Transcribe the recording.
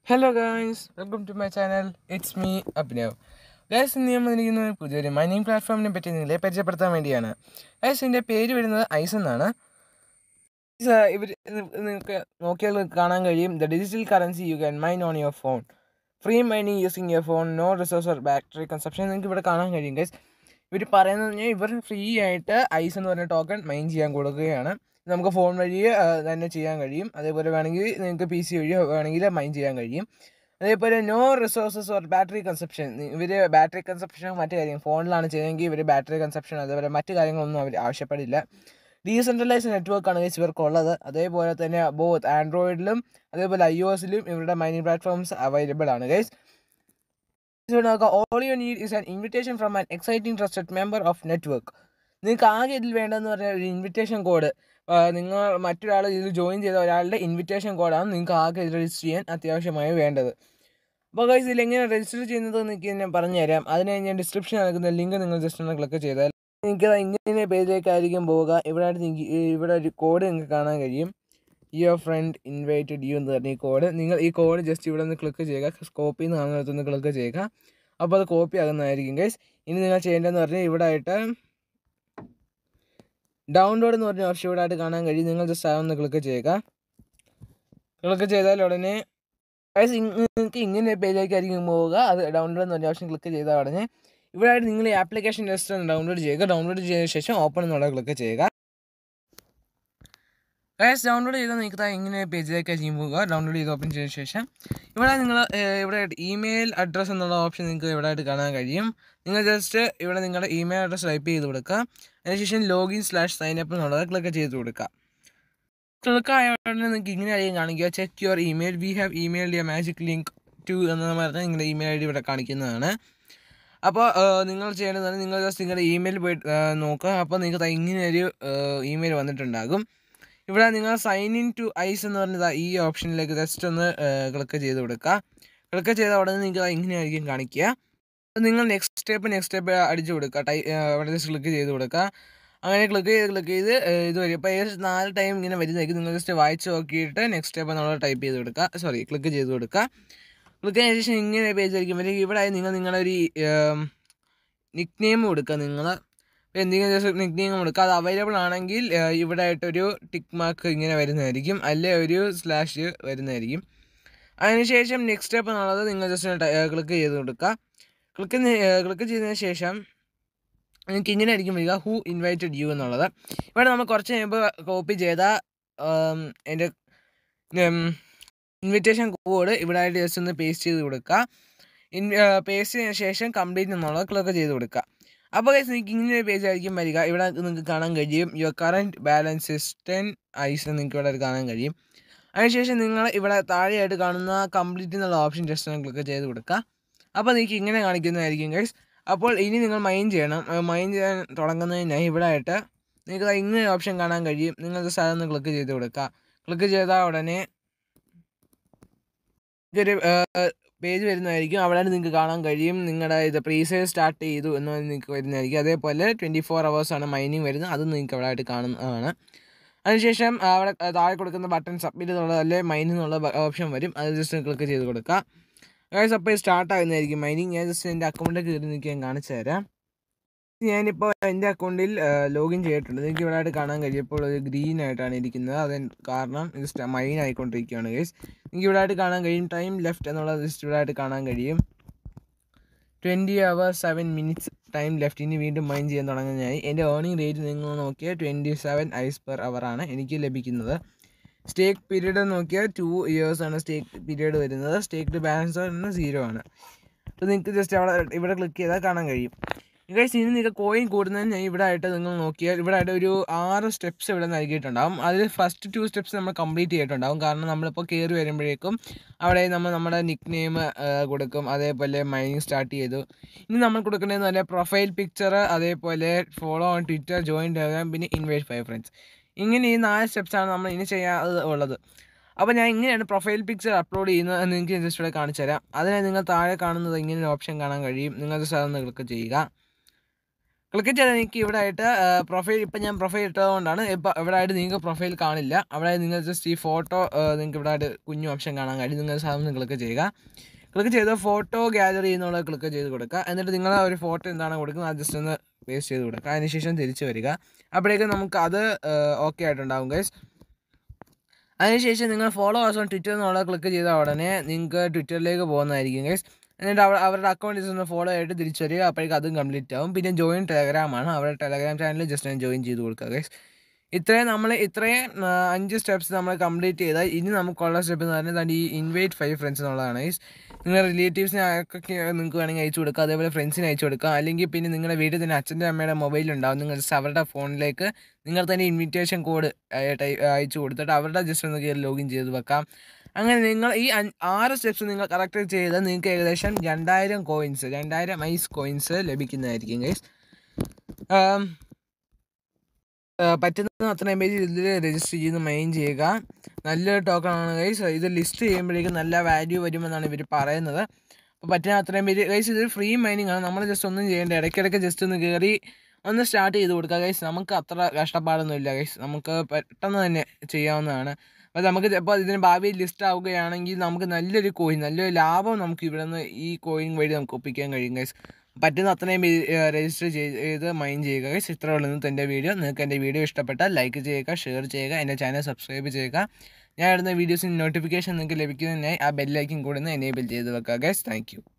hello guys welcome to my channel it's me Abhinav guys ഇന്ന് ഞാൻ വന്നിരിക്കുന്ന ഒരു പുതിയൊരു മൈനിങ് പ്ലാറ്റ്ഫോമിനെ പറ്റി നിങ്ങളെ പരിചയപ്പെടുത്താൻ വേണ്ടിയാണ് ഗൈസ് ഇതിൻ്റെ പേര് വരുന്നത് ഐസ് എന്നാണ് ഇവർ നിങ്ങൾക്ക് നോക്കിയാൽ കാണാൻ കഴിയും the digital currency you can mine on your phone free mining using your phone no resource or battery consumption നിങ്ങൾക്ക് ഇവിടെ കാണാൻ കഴിയും ഗൈസ് ഇവർ പറയുന്നത് പറഞ്ഞാൽ ഇവർ ഫ്രീ ആയിട്ട് ഐസ് എന്ന് പറഞ്ഞ ടോക്കൺ മൈൻ ചെയ്യാൻ കൊടുക്കുകയാണ് നമുക്ക് ഫോൺ വഴി ആ, തന്നെ ചെയ്യാൻ കഴിയും അതേപോലെ വേണമെങ്കിൽ നിങ്ങൾക്ക് പി സി വഴി വേണമെങ്കിൽ മൈൻ ചെയ്യാൻ കഴിയും അതേപോലെ no resources or battery consumption ഇവർ ബാറ്ററി കൺസപ്ഷൻ മറ്റു കാര്യം ഫോണിലാണ് ചെയ്യുന്നതെങ്കിൽ ഇവർ ബാറ്ററി കൺസപ്ഷൻ അതേപോലെ മറ്റു കാര്യങ്ങളൊന്നും അവർ ആവശ്യപ്പെടില്ല ഡീസെൻട്രലൈസ് നെറ്റ്വർക്കാണ് ഗൈസ് ഇവർക്കുള്ളത് അതേപോലെ തന്നെ ബോത്ത് ആൻഡ്രോയിഡിലും അതേപോലെ ഐ ഒ എസിലും ഇവരുടെ മൈനിങ് പ്ലാറ്റ്ഫോംസ് അവൈലബിൾ ആണ് guys all you need is an invitation from an exciting trusted member of network നിങ്ങൾക്ക് ആകെ ഇതിൽ വേണ്ടതെന്ന് പറഞ്ഞാൽ ഒരു ഇൻവിറ്റേഷൻ കോഡ് നിങ്ങൾ മറ്റൊരാൾ ഇതിൽ ജോയിൻ ചെയ്ത ഒരാളുടെ ഇൻവിറ്റേഷൻ കോഡാണ് നിങ്ങൾക്ക് ആകെ ഇത് രജിസ്റ്റർ ചെയ്യാൻ അത്യാവശ്യമായി വേണ്ടത് അപ്പോൾ ഗൈസ് ഇതിൽ എങ്ങനെ രജിസ്റ്റർ ചെയ്യുന്നത് എനിക്ക് ഞാൻ പറഞ്ഞുതരാം അതിന് ഞാൻ ഡിസ്ക്രിപ്ഷൻ നൽകുന്ന ലിങ്ക് നിങ്ങൾ ജസ്റ്റ് ഒന്ന് ക്ലിക്ക് ചെയ്താൽ നിങ്ങൾക്ക് ഇങ്ങനെ പേജിലേക്കായിരിക്കും പോവുക ഇവിടെ നിങ്ങൾക്ക് ഇവിടെ ഒരു കോഡ് നിങ്ങൾക്ക് കാണാൻ കഴിയും യുവർ ഫ്രണ്ട് ഇൻവൈറ്റഡ് യു എന്ന് പറഞ്ഞ ഈ കോഡ് നിങ്ങൾ ഈ കോഡ് ജസ്റ്റ് ഇവിടെ നിന്ന് ക്ലിക്ക് ചെയ്യുക കോപ്പി എന്ന് കാണുന്നിടത്തൊന്ന് ക്ലിക്ക് ചെയ്യുക അപ്പോൾ അത് കോപ്പി ആകുന്നതായിരിക്കും ഗൈസ് ഇനി നിങ്ങൾ ചെയ്യേണ്ടതെന്ന് പറഞ്ഞാൽ ഇവിടെ ആയിട്ട് ഡൗൺലോഡ് എന്ന് പറഞ്ഞ ഓപ്ഷൻ ഇവിടെ ആയിട്ട് കാണാൻ കഴിയും നിങ്ങൾ ജസ്റ്റ് അതൊന്ന് ക്ലിക്ക് ചെയ്യുക ക്ലിക്ക് ചെയ്താൽ ഉടനെ ഗൈസ് നിങ്ങൾക്ക് ഇങ്ങനെ പേജിലേക്കായിരിക്കും പോവുക അത് ഡൗൺലോഡ് എന്ന് പറഞ്ഞ ഓപ്ഷൻ ക്ലിക്ക് ചെയ്താൽ ഉടനെ ഇവിടെ ആയിട്ട് നിങ്ങൾ ഈ ആപ്ലിക്കേഷൻ ജസ്റ്റ് ഒന്ന് ഡൗൺലോഡ് ചെയ്യുക ഡൗൺലോഡ് ചെയ്ത ശേഷം ഓപ്പൺ എന്നുള്ള ക്ലിക്ക് ചെയ്യുക ഗൈസ് ഡൗൺലോഡ് ചെയ്താൽ നിങ്ങൾക്ക് ഇങ്ങനെ പേജിലേക്ക് ചെയ്യും പോവുക ഡൗൺലോഡ് ചെയ്ത് ഓപ്പൺ ചെയ്ത ശേഷം ഇവിടെ നിങ്ങൾ ഇവിടെ ഇമെയിൽ അഡ്രസ്സ് എന്നുള്ള ഓപ്ഷൻ നിങ്ങൾക്ക് ഇവിടെ ആയിട്ട് കാണാൻ കഴിയും നിങ്ങൾ ജസ്റ്റ് ഇവിടെ നിങ്ങളുടെ ഇമെയിൽ അഡ്രസ്സ് ടൈപ്പ് ചെയ്ത് കൊടുക്കുക അതിനുശേഷം ലോഗിൻ സ്ലാഷ് സൈൻ അപ്പ് എന്നുള്ളത് ക്ലിക്ക് ചെയ്ത് കൊടുക്കുക ക്ലിക്ക് ആയ ഉടനെ നിങ്ങൾക്ക് ഇങ്ങനെ ആയിരിക്കും കാണിക്കുക check your email we have email a magic link to എന്ന് പറഞ്ഞാൽ നിങ്ങളുടെ ഇമെയിൽ ഐ ഡി ഇവിടെ കാണിക്കുന്നതാണ് അപ്പോൾ നിങ്ങൾ ചെയ്യേണ്ടതാണ് നിങ്ങൾ ജസ്റ്റ് നിങ്ങളുടെ ഇമെയിൽ പോയി നോക്കുക അപ്പോൾ നിങ്ങൾക്ക് ഇങ്ങനെ ഒരു ഇമെയിൽ വന്നിട്ടുണ്ടാകും ഇവിടെ നിങ്ങൾ സൈൻ ഇൻ ടു ഐസ് എന്ന് പറഞ്ഞത് ഈ ഓപ്ഷനിലേക്ക് ജസ്റ്റ് ഒന്ന് ക്ലിക്ക് ചെയ്ത് കൊടുക്കുക ക്ലിക്ക് ചെയ്ത ഉടനെ നിങ്ങൾക്ക് ഇങ്ങനെയായിരിക്കും കാണിക്കുക അപ്പോൾ നിങ്ങൾ നെക്സ്റ്റ് സ്റ്റെപ്പ് നെക്സ്റ്റ് സ്റ്റെപ്പ് അടിച്ചു കൊടുക്കുക ടൈ അവിടെ ജസ്റ്റ് ക്ലിക്ക് ചെയ്ത് കൊടുക്കുക അങ്ങനെ ക്ലിക്ക് ചെയ്ത് ക്ലിക്ക് ചെയ്ത് ഇത് വരും ഇപ്പോൾ ഏകദേശം നാല് ടൈം ഇങ്ങനെ വരുന്നതായിരിക്കും നിങ്ങൾ ജസ്റ്റ് വായിച്ച് നോക്കിയിട്ട് നെക്സ്റ്റ് സ്റ്റെപ്പ് നമ്മൾ ടൈപ്പ് ചെയ്ത് കൊടുക്കുക സോറി ക്ലിക്ക് ചെയ്ത് കൊടുക്കുക ക്ലിക്ക് ചെയ്ത ശേഷം ഇങ്ങനെ പേജ് ആയിരിക്കും വരും ഇവിടെ നിങ്ങൾ നിങ്ങളുടെ ഒരു നിക് നെയിം കൊടുക്കുക നിങ്ങൾ എന്തെങ്കിലും ജസ്റ്റ് നിക് നെയിം കൊടുക്കുക അത് അവൈലബിൾ ആണെങ്കിൽ ഇവിടെ ആയിട്ടൊരു ടിക്ക് മാർക്ക് ഇങ്ങനെ വരുന്നതായിരിക്കും അല്ലെ ഒരു സ്ലാഷ് വരുന്നതായിരിക്കും അതിനുശേഷം നെക്സ്റ്റ് സ്റ്റെപ്പ് എന്നുള്ളത് നിങ്ങൾ ജസ്റ്റ് ക്ലിക്ക് ചെയ്ത് കൊടുക്കുക ക്ലിക്ക് ക്ലിക്ക് ചെയ്തതിന് ശേഷം നിങ്ങൾക്ക് ഇങ്ങനെ ആയിരിക്കും വരിക ഹൂ ഇൻവൈറ്റഡ് യു എന്നുള്ളത് ഇവിടെ നമ്മൾ കുറച്ച് കഴിയുമ്പോൾ കോപ്പി ചെയ്ത എൻ്റെ ഇൻവിറ്റേഷൻ കോഡ് ഇവിടെ ആയിട്ട് ജസ്റ്റ് ഒന്ന് പേസ്റ്റ് ചെയ്ത് കൊടുക്കുക ഇൻ പേസ്റ്റ് ചെയ്തതിന് ശേഷം കംപ്ലീറ്റ് എന്നുള്ളത് ക്ലിക്ക് ചെയ്ത് കൊടുക്കുക അപ്പോൾ ഗൈസ് നിങ്ങൾക്ക് ഇങ്ങനെ ഒരു പേജ് ആയിരിക്കും വരിക ഇവിടെ നിങ്ങൾക്ക് കാണാൻ കഴിയും your current balance is ten ice നിങ്ങൾക്ക് ഇവിടെ കാണാൻ കഴിയും അതിനുശേഷം നിങ്ങൾ ഇവിടെ താഴെയായിട്ട് കാണുന്ന കംപ്ലീറ്റ് എന്നുള്ള ഓപ്ഷൻ ജസ്റ്റ് ഒന്ന് ക്ലിക്ക് ചെയ്ത് കൊടുക്കുക അപ്പോൾ നിങ്ങൾക്ക് ഇങ്ങനെ കാണിക്കുന്നതായിരിക്കും ഗൈസ് അപ്പോൾ ഇനി നിങ്ങൾ മൈൻഡ് ചെയ്യണം മൈൻഡ് ചെയ്യാൻ തുടങ്ങുന്നതിനായി ഇവിടെ ആയിട്ട് നിങ്ങൾക്ക് ഇങ്ങനെ ഓപ്ഷൻ കാണാൻ കഴിയും നിങ്ങൾ ജസ്റ്റ് അതൊന്ന് ക്ലിക്ക് ചെയ്ത് കൊടുക്കുക ക്ലിക്ക് ചെയ്താൽ ഉടനെ ഒരു പേജ് വരുന്നതായിരിക്കും അവിടെ നിങ്ങൾക്ക് കാണാൻ കഴിയും നിങ്ങളുടെ ഇത് പ്രീസെയിൽ സ്റ്റാർട്ട് ചെയ്തു എന്ന് നിങ്ങൾക്ക് വരുന്നതായിരിക്കും അതേപോലെ ട്വൻറ്റി ഫോർ ആണ് മൈനിങ് വരുന്നത് അതും നിങ്ങൾക്ക് അവിടെ ആയിട്ട് കാണുന്നതാണ് അതിനുശേഷം അവിടെ താഴെ കൊടുക്കുന്ന ബട്ടൺ സബ്മിറ്റ് എന്നുള്ള അല്ലെ മൈൻ എന്നുള്ള ഓപ്ഷൻ വരും അത് ജസ്റ്റ് ക്ലിക്ക് ചെയ്ത് കൊടുക്കുക ഗൈസ് അപ്പോൾ സ്റ്റാർട്ട് ആകുന്നതായിരിക്കും മൈനിങ് ഞാൻ ജസ്റ്റ് എൻ്റെ അക്കൗണ്ടിൽ കയറി നിങ്ങൾക്ക് ഞാൻ കാണിച്ചു തരാം ഞാനിപ്പോൾ എൻ്റെ അക്കൗണ്ടിൽ ലോഗിൻ ചെയ്തിട്ടുണ്ട് നിങ്ങൾക്ക് ഇവിടെ ആയിട്ട് കാണാൻ കഴിയും ഇപ്പോൾ ഒരു ഗ്രീൻ ആയിട്ടാണ് ഇരിക്കുന്നത് അത് കാരണം ഇത് മൈൻ ആയിക്കൊണ്ടിരിക്കുകയാണ് ഗൈസ് നിങ്ങൾക്ക് ഇവിടെ ആയിട്ട് കാണാൻ കഴിയും ടൈം ലെഫ്റ്റ് എന്നുള്ളത് ജസ്റ്റ് ഇവിടെ ആയിട്ട് കാണാൻ കഴിയും twenty hour seven minutes time left ഇനി വീണ്ടും മൈൻ ചെയ്യാൻ തുടങ്ങുന്നതായി എൻ്റെ ഏർണിംഗ് റേറ്റ് നിങ്ങൾ നോക്കിയാൽ ട്വൻറ്റി സെവൻ ഐസ് പെർ ആണ് എനിക്ക് ലഭിക്കുന്നത് സ്റ്റേക്ക് പീരീഡ് നോക്കിയാൽ ടു ഇയേഴ്സ് ആണ് സ്റ്റേക്ക് പീരീഡ് വരുന്നത് സ്റ്റേക്ക്ഡ് ബാലൻസ് പറഞ്ഞാൽ സീറോ ആണ് അപ്പോൾ നിങ്ങൾക്ക് ജസ്റ്റ് അവിടെ ഇവിടെ ക്ലിക്ക് ചെയ്താൽ കാണാൻ കഴിയും ഗൈസ് ഇനി നിങ്ങൾക്ക് കോയിൻ കൂടുന്നതിന് ഇവിടെ ആയിട്ട് നിങ്ങൾ നോക്കിയാൽ ഇവിടെ ആയിട്ട് ഒരു ആറ് സ്റ്റെപ്സ് ഇവിടെ നൽകിയിട്ടുണ്ടാകും അതിൽ ഫസ്റ്റ് ടു സ്റ്റെപ്സ് നമ്മൾ കംപ്ലീറ്റ് ചെയ്തിട്ടുണ്ടാകും കാരണം നമ്മളിപ്പോൾ കയറി വരുമ്പോഴേക്കും അവിടെ നമ്മൾ നമ്മുടെ നിക് നെയിം കൊടുക്കും അതേപോലെ മൈനിങ് സ്റ്റാർട്ട് ചെയ്തു ഇനി നമ്മൾ കൊടുക്കേണ്ടതെന്ന് പറഞ്ഞാൽ പ്രൊഫൈൽ പിക്ചർ അതേപോലെ follow on Twitter join Telegram പിന്നെ ഇൻവൈറ്റ് ഫൈവ് ഫ്രണ്ട്സ് ഇങ്ങനെ ഈ നാല് സ്റ്റെപ്സാണ് നമ്മൾ ഇനി ചെയ്യാൻ ഉള്ളത് അപ്പോൾ ഞാൻ ഇങ്ങനെയാണ് പ്രൊഫൈൽ പിക്ചർ അപ്ലോഡ് ചെയ്യുന്നത് എന്ന് നിങ്ങൾക്ക് ജസ്റ്റ് ഇവിടെ കാണിച്ചു തരാം അതിനായി നിങ്ങൾ താഴെ കാണുന്നത് ഇങ്ങനെ ഒരു ഓപ്ഷൻ കാണാൻ കഴിയും നിങ്ങൾ ജസ്റ്റ് അതൊന്ന് ക്ലിക്ക് ചെയ്യുക ക്ലിക്ക് ചെയ്താൽ നിങ്ങൾക്ക് ഇവിടെ ആയിട്ട് പ്രൊഫൈൽ ഇപ്പം ഞാൻ പ്രൊഫൈൽ ഇട്ടതുകൊണ്ടാണ് ഇപ്പം ഇവിടെ ആയിട്ട് നിങ്ങൾക്ക് പ്രൊഫൈൽ കാണില്ല അവിടെ നിങ്ങൾ ജസ്റ്റ് ഈ ഫോട്ടോ നിങ്ങൾക്ക് ഇവിടെ ആയിട്ട് കുഞ്ഞു ഓപ്ഷൻ കാണാൻ കഴിയും നിങ്ങൾ സാധനം ക്ലിക്ക് ചെയ്യുക ക്ലിക്ക് ചെയ്ത് ഫോട്ടോ ഗാലറി എന്നുള്ള ക്ലിക്ക് ചെയ്ത് കൊടുക്കുക എന്നിട്ട് നിങ്ങൾ ഒരു ഫോട്ടോ എന്താണ് കൊടുക്കുന്നത് അത് ജസ്റ്റ് ഒന്ന് പേസ്റ്റ് ചെയ്ത് കൊടുക്കുക അതിനുശേഷം തിരിച്ച് വരിക അപ്പോഴേക്കും നമുക്ക് അത് ഓക്കെ ആയിട്ടുണ്ടാവും ഗൈസ് അതിനുശേഷം നിങ്ങൾ ഫോളോവേഴ്സ് ഓൺ ട്വിറ്റർ എന്നുള്ള ക്ലിക്ക് ചെയ്ത ഉടനെ നിങ്ങൾക്ക് ട്വിറ്ററിലേക്ക് പോകുന്നതായിരിക്കും ഗൈസ് എന്നിട്ട് അവർ അവരുടെ അക്കൗണ്ട് ജസ്റ്റ് ഒന്ന് ഫോളോ ആയിട്ട് തിരിച്ചു വരിക അപ്പോഴേക്കും അതും കംപ്ലീറ്റ് ആവും പിന്നെ ജോയിൻ ടെലഗ്രാമാണ് അവരുടെ ടെലഗ്രാം ചാനൽ ജസ്റ്റ് ഒന്ന് ജോയിൻ ചെയ്ത് കൊടുക്കുക ഗൈസ് ഇത്രയും നമ്മൾ ഇത്രയും ആ, അഞ്ച് സ്റ്റെപ്സ് നമ്മൾ കംപ്ലീറ്റ് ചെയ്താൽ ഇനി നമുക്കുള്ള സ്റ്റെപ്പ് എന്ന് പറഞ്ഞാൽ ഈ ഇൻവൈറ്റ് ഫൈവ് ഫ്രണ്ട്സ് എന്നുള്ളതാണ് ഗൈസ് നിങ്ങളുടെ റിലേറ്റീവ്സിനെ ആർക്കൊക്കെ നിങ്ങൾക്ക് വേണമെങ്കിൽ അയച്ചു കൊടുക്കുക അതേപോലെ ഫ്രണ്ട്സിന് അയച്ചു കൊടുക്കുക അല്ലെങ്കിൽ പിന്നെ നിങ്ങളുടെ വീട്ടിൽ തന്നെ അച്ഛൻ്റെ അമ്മയുടെ മൊബൈലുണ്ടാവും നിങ്ങൾ ജസ്റ്റ് അവരുടെ ഫോണിലേക്ക് നിങ്ങൾ തന്നെ ഇൻവിറ്റേഷൻ കോഡ് അയച്ചു കൊടുത്തിട്ട് അവരുടെ ജസ്റ്റ് ഒന്ന് കയറി ലോഗിൻ ചെയ്ത് വെക്കാം അങ്ങനെ നിങ്ങൾ ഈ അഞ്ച് ആറ് സ്റ്റെപ്സ് നിങ്ങൾ കറക്റ്റ് ചെയ്താൽ നിങ്ങൾക്ക് ഏകദേശം രണ്ടായിരം കോയിൻസ് രണ്ടായിരം ഐസ് കോയിൻസ് ലഭിക്കുന്നതായിരിക്കും ഗൈസ് പറ്റുന്ന അത്രയും പേര് ഇതിൽ രജിസ്റ്റർ ചെയ്ത് മൈൻ ചെയ്യുക നല്ലൊരു ടോക്കൺ ആണ് ഗൈസ് ഇത് ലിസ്റ്റ് ചെയ്യുമ്പോഴേക്കും നല്ല വാല്യൂ വരുമെന്നാണ് ഇവർ പറയുന്നത് അപ്പോൾ പറ്റുന്ന അത്രയും പേര് ഗൈസ് ഇത് ഫ്രീ മൈനിങ് ആണ് നമ്മൾ ജസ്റ്റ് ഒന്നും ചെയ്യേണ്ട ഇടയ്ക്കിടയ്ക്ക് ജസ്റ്റ് ഒന്ന് കയറി ഒന്ന് സ്റ്റാർട്ട് ചെയ്ത് കൊടുക്കുക ഗൈസ് നമുക്ക് അത്ര കഷ്ടപ്പാടൊന്നും ഇല്ല ഗൈസ് നമുക്ക് പെട്ടെന്ന് തന്നെ ചെയ്യാവുന്നതാണ് അപ്പോൾ നമുക്ക് ചിലപ്പോൾ ഇതിന് ഭാവിയിൽ ലിസ്റ്റ് ആവുകയാണെങ്കിൽ നമുക്ക് നല്ലൊരു കോയിൻ നല്ലൊരു ലാഭം നമുക്ക് ഇവിടെ നിന്ന് ഈ കോയിൻ വഴി നമുക്ക് ഒപ്പിക്കാൻ കഴിയും ഗൈസ് പറ്റുന്ന അത്രയും രജിസ്റ്റർ ചെയ്ത് മൈൻ ചെയ്യുക ഗൈസ് ഇത്ര ഉള്ളൂ ഇന്നത്തെ എൻ്റെ വീഡിയോ നിങ്ങൾക്ക് എൻ്റെ വീഡിയോ ഇഷ്ടപ്പെട്ടാൽ ലൈക്ക് ചെയ്യുക ഷെയർ ചെയ്യുക എൻ്റെ ചാനൽ സബ്സ്ക്രൈബ് ചെയ്യുക ഞാൻ ഇടുന്ന വീഡിയോസിന് നോട്ടിഫിക്കേഷൻ നിങ്ങൾക്ക് ലഭിക്കുന്നതിനായി ആ ബെല്ലൈക്കും കൂടെ ഒന്ന് എനേബിൾ ചെയ്ത് വെക്കുക ഗൈസ് താങ്ക്